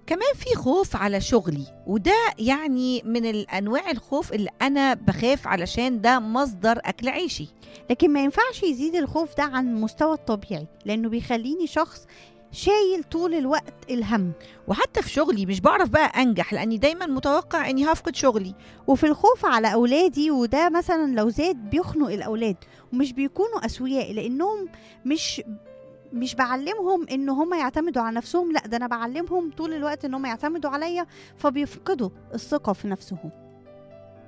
كمان في خوف على شغلي وده يعني من الانواع الخوف اللي انا بخاف علشان ده مصدر اكل عيشي لكن ما ينفعش يزيد الخوف ده عن المستوى الطبيعي لانه بيخليني شخص شايل طول الوقت الهم وحتى في شغلي مش بعرف بقى انجح لاني دايما متوقع اني هفقد شغلي وفي الخوف على اولادي وده مثلا لو زاد بيخنق الاولاد ومش بيكونوا اسوياء لانهم مش مش بعلمهم ان هم يعتمدوا على نفسهم لا ده انا بعلمهم طول الوقت ان هم يعتمدوا عليا فبيفقدوا الثقه في نفسهم